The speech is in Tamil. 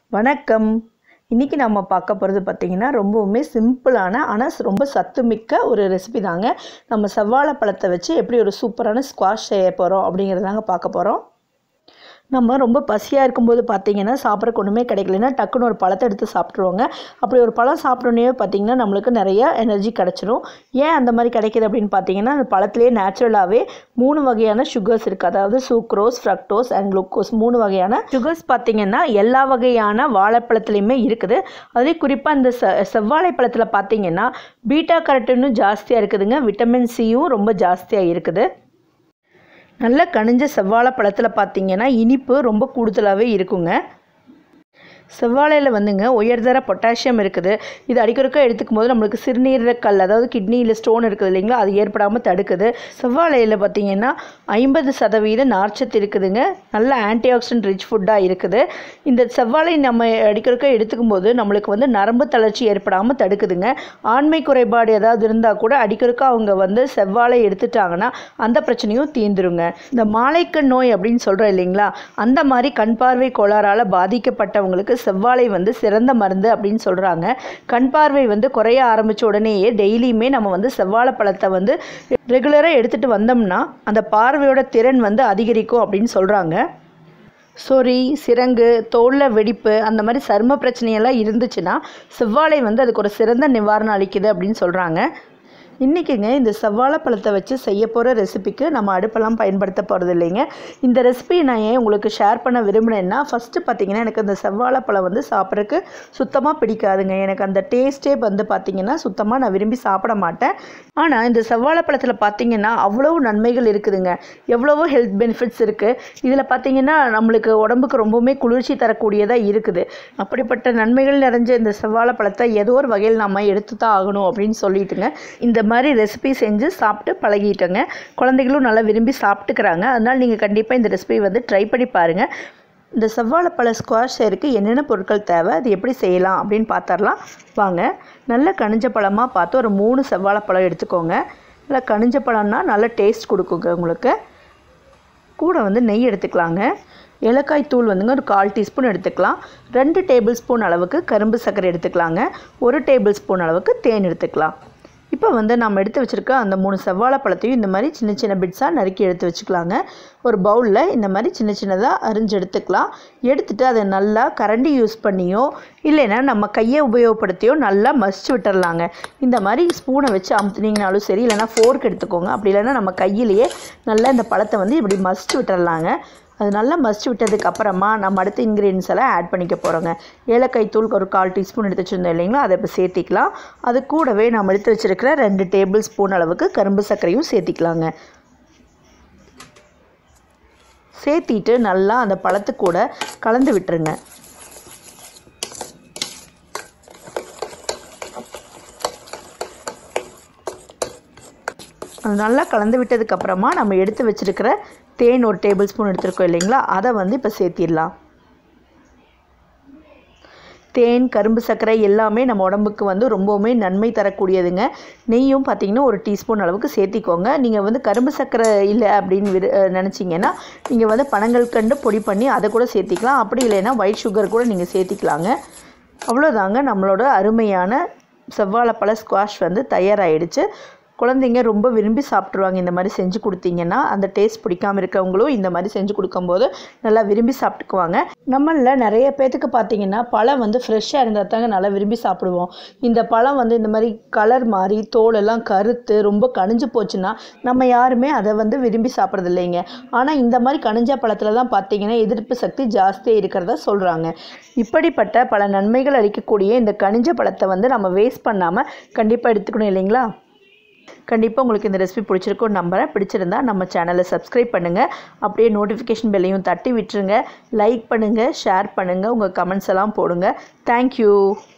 வணக்கம் இன்றைக்கி நம்ம பார்க்க போகிறது பார்த்திங்கன்னா ரொம்பவுமே சிம்பிளான ஆனால் ரொம்ப சத்துமிக்க ஒரு ரெசிபி தாங்க நம்ம செவ்வாழை பழத்தை வச்சு எப்படி ஒரு சூப்பரான ஸ்குவாஷ் செய்ய போகிறோம் அப்படிங்கிறதாங்க பார்க்க போகிறோம் நம்ம ரொம்ப பசியாக இருக்கும்போது பார்த்தீங்கன்னா சாப்பிட்றக்கு ஒன்றுமே கிடைக்கலன்னா டக்குன்னு ஒரு பழத்தை எடுத்து சாப்பிட்ருவோங்க அப்படி ஒரு பழம் சாப்பிட்டோன்னே பார்த்தீங்கன்னா நம்மளுக்கு நிறைய எனர்ஜி கிடச்சிரும் ஏன் அந்த மாதிரி கிடைக்கிது அப்படின்னு பார்த்தீங்கன்னா அந்த பழத்துலேயே நேச்சுரலாகவே மூணு வகையான சுகர்ஸ் இருக்குது அதாவது சூக்ரோஸ் ஃப்ரக்டோஸ் அண்ட் குளுக்கோஸ் மூணு வகையான சுகர்ஸ் பார்த்தீங்கன்னா எல்லா வகையான வாழைப்பழத்துலேயுமே இருக்குது அதுலேயும் குறிப்பாக இந்த செ செவ்வாழை பழத்தில் பார்த்தீங்கன்னா பீட்டா கரட்டினும் ஜாஸ்தியாக இருக்குதுங்க விட்டமின் சியும் ரொம்ப ஜாஸ்தியாக இருக்குது நல்ல கனிஞ்ச செவ்வாழை பழத்தில் பார்த்தீங்கன்னா இனிப்பு ரொம்ப கூடுதலாகவே இருக்குங்க செவ்வாழையில் வந்துங்க உயர்தர பொட்டாசியம் இருக்குது இது அடிக்கொருக்கா எடுத்துக்கும் போது நம்மளுக்கு சிறுநீரக கல் அதாவது கிட்னியில் ஸ்டோன் இருக்குது இல்லைங்களா அது ஏற்படாமல் தடுக்குது செவ்வாழையில் பார்த்தீங்கன்னா ஐம்பது சதவீத நார்ச்சத்து இருக்குதுங்க நல்ல ஆன்டி ஆக்சிடென்ட் ரிச் ஃபுட்டாக இருக்குது இந்த செவ்வாழை நம்ம அடிக்கொருக்கா எடுத்துக்கும் போது நம்மளுக்கு வந்து நரம்பு தளர்ச்சி ஏற்படாமல் தடுக்குதுங்க ஆண்மை குறைபாடு ஏதாவது இருந்தால் கூட அடிக்கொருக்கா அவங்க வந்து செவ்வாழை எடுத்துட்டாங்கன்னா அந்த பிரச்சனையும் தீந்துருங்க இந்த மாலைக்கண் நோய் அப்படின்னு சொல்கிறோம் இல்லைங்களா அந்த மாதிரி கண் பார்வை கோளாறால் பாதிக்கப்பட்டவங்களுக்கு செவ்வாழை வந்து சிறந்த மருந்து அப்படின்னு சொல்கிறாங்க கண் பார்வை வந்து குறைய ஆரம்பித்த உடனேயே டெய்லியுமே நம்ம வந்து செவ்வாழை பழத்தை வந்து ரெகுலராக எடுத்துகிட்டு வந்தோம்னா அந்த பார்வையோட திறன் வந்து அதிகரிக்கும் அப்படின்னு சொல்கிறாங்க சொறி சிரங்கு தோலில் வெடிப்பு அந்த மாதிரி சரும பிரச்சனையெல்லாம் இருந்துச்சுன்னா செவ்வாழை வந்து அதுக்கு ஒரு சிறந்த நிவாரணம் அளிக்குது அப்படின்னு சொல்கிறாங்க இன்றைக்கிங்க இந்த செவ்வாழை பழத்தை வச்சு செய்ய போகிற ரெசிபிக்கு நம்ம அடுப்பெல்லாம் பயன்படுத்த போகிறது இல்லைங்க இந்த ரெசிபி நான் ஏன் உங்களுக்கு ஷேர் பண்ண விரும்பினேன்னா ஃபஸ்ட்டு பார்த்தீங்கன்னா எனக்கு அந்த செவ்வாழை பழம் வந்து சாப்பிட்றதுக்கு சுத்தமாக பிடிக்காதுங்க எனக்கு அந்த டேஸ்ட்டே வந்து பார்த்திங்கன்னா சுத்தமாக நான் விரும்பி சாப்பிட மாட்டேன் ஆனால் இந்த செவ்வாழை பழத்தில் பார்த்தீங்கன்னா அவ்வளவு நன்மைகள் இருக்குதுங்க எவ்வளவோ ஹெல்த் பெனிஃபிட்ஸ் இருக்குது இதில் பார்த்தீங்கன்னா நம்மளுக்கு உடம்புக்கு ரொம்பவுமே குளிர்ச்சி தரக்கூடியதாக இருக்குது அப்படிப்பட்ட நன்மைகள் நிறைஞ்ச இந்த செவ்வாழை பழத்தை ஏதோ ஒரு வகையில் நம்ம எடுத்து தான் ஆகணும் அப்படின்னு சொல்லிட்டுங்க இந்த மாதிரி ரெசிபி செஞ்சு சாப்பிட்டு பழகிட்டோங்க குழந்தைகளும் நல்லா விரும்பி சாப்பிட்டுக்கிறாங்க அதனால் நீங்கள் கண்டிப்பாக இந்த ரெசிபி வந்து ட்ரை பண்ணி பாருங்கள் இந்த செவ்வாழைப்பழ ஸ்குவாஷ் செய்யறதுக்கு என்னென்ன பொருட்கள் தேவை அது எப்படி செய்யலாம் அப்படின்னு பார்த்துடலாம் வாங்க நல்ல கனிஞ்ச பழமாக பார்த்து ஒரு மூணு செவ்வாழைப்பழம் எடுத்துக்கோங்க நல்லா கனிஞ்ச பழம்னா நல்ல டேஸ்ட் கொடுக்குங்க உங்களுக்கு கூட வந்து நெய் எடுத்துக்கலாங்க ஏலக்காய் தூள் வந்துங்க ஒரு கால் டீஸ்பூன் எடுத்துக்கலாம் ரெண்டு டேபிள் ஸ்பூன் அளவுக்கு கரும்பு சர்க்கரை எடுத்துக்கலாங்க ஒரு டேபிள் ஸ்பூன் அளவுக்கு தேன் எடுத்துக்கலாம் இப்போ வந்து நம்ம எடுத்து வச்சுருக்க அந்த மூணு செவ்வாழை பழத்தையும் இந்த மாதிரி சின்ன சின்ன பிட்ஸாக நறுக்கி எடுத்து வச்சுக்கலாங்க ஒரு பவுலில் இந்த மாதிரி சின்ன சின்னதாக அரிஞ்சு எடுத்துக்கலாம் எடுத்துகிட்டு அதை நல்லா கரண்டி யூஸ் பண்ணியோ இல்லைன்னா நம்ம கையை உபயோகப்படுத்தியோ நல்லா மசிச்சு விட்டுறலாங்க இந்த மாதிரி ஸ்பூனை வச்சு அமுத்துனீங்கனாலும் சரி இல்லைனா ஃபோர்க் எடுத்துக்கோங்க அப்படி இல்லைன்னா நம்ம கையிலேயே நல்லா இந்த பழத்தை வந்து இப்படி மசிச்சு விட்டுறலாங்க அது நல்லா மசிச்சு விட்டதுக்கு அப்புறமா நம்ம அடுத்த இன்க்ரீடியன்ஸ் எல்லாம் ஆட் பண்ணிக்க போகிறோங்க ஏலக்காய் தூள் ஒரு கால் டீஸ்பூன் எடுத்து வச்சுருந்தோம் இல்லைங்களா அதை இப்போ சேர்த்திக்கலாம் அது கூடவே நம்ம எடுத்து வச்சுருக்கிற ரெண்டு டேபிள் ஸ்பூன் அளவுக்கு கரும்பு சர்க்கரையும் சேர்த்திக்கலாங்க சேர்த்திட்டு நல்லா அந்த பழத்து கூட கலந்து விட்டுருங்க அது நல்லா கலந்து விட்டதுக்கப்புறமா நம்ம எடுத்து வச்சுருக்கிற தேன் ஒரு டேபிள் ஸ்பூன் எடுத்துருக்கோம் இல்லைங்களா அதை வந்து இப்போ சேர்த்திடலாம் தேன் கரும்பு சர்க்கரை எல்லாமே நம்ம உடம்புக்கு வந்து ரொம்பவுமே நன்மை தரக்கூடியதுங்க நெய்யும் பார்த்திங்கன்னா ஒரு டீஸ்பூன் அளவுக்கு சேர்த்திக்கோங்க நீங்கள் வந்து கரும்பு சர்க்கரை இல்லை அப்படின்னு விரு நினச்சிங்கன்னா நீங்கள் வந்து பனங்கள் கண்டு பொடி பண்ணி அதை கூட சேர்த்திக்கலாம் அப்படி இல்லைன்னா ஒயிட் சுகர் கூட நீங்கள் சேர்த்திக்கலாங்க அவ்வளோதாங்க நம்மளோட அருமையான செவ்வாழைப்பழ ஸ்குவாஷ் வந்து தயாராகிடுச்சு குழந்தைங்க ரொம்ப விரும்பி சாப்பிட்ருவாங்க இந்த மாதிரி செஞ்சு கொடுத்தீங்கன்னா அந்த டேஸ்ட் பிடிக்காமல் இருக்கவங்களும் இந்த மாதிரி செஞ்சு கொடுக்கும்போது நல்லா விரும்பி சாப்பிட்டுக்குவாங்க நம்மளில் நிறைய பேர்த்துக்கு பார்த்தீங்கன்னா பழம் வந்து ஃப்ரெஷ்ஷாக இருந்தால் தாங்க நல்லா விரும்பி சாப்பிடுவோம் இந்த பழம் வந்து இந்த மாதிரி கலர் மாறி தோலெல்லாம் கருத்து ரொம்ப கனிஞ்சு போச்சுன்னா நம்ம யாருமே அதை வந்து விரும்பி சாப்பிட்றது இல்லைங்க ஆனால் இந்த மாதிரி கனிஞ்ச பழத்தில் தான் பார்த்தீங்கன்னா எதிர்ப்பு சக்தி ஜாஸ்தியாக இருக்கிறதா சொல்கிறாங்க இப்படிப்பட்ட பல நன்மைகள் அளிக்கக்கூடிய இந்த கனிஞ்ச பழத்தை வந்து நம்ம வேஸ்ட் பண்ணாமல் கண்டிப்பாக எடுத்துக்கணும் இல்லைங்களா கண்டிப்பாக உங்களுக்கு இந்த ரெசிபி பிடிச்சிருக்கும் நம்புறேன் பிடிச்சிருந்தா நம்ம சேனலை சப்ஸ்கிரைப் பண்ணுங்கள் அப்படியே நோட்டிஃபிகேஷன் பெல்லையும் தட்டி விட்டுருங்க லைக் பண்ணுங்கள் ஷேர் பண்ணுங்கள் உங்கள் கமெண்ட்ஸ் எல்லாம் போடுங்க தேங்க்யூ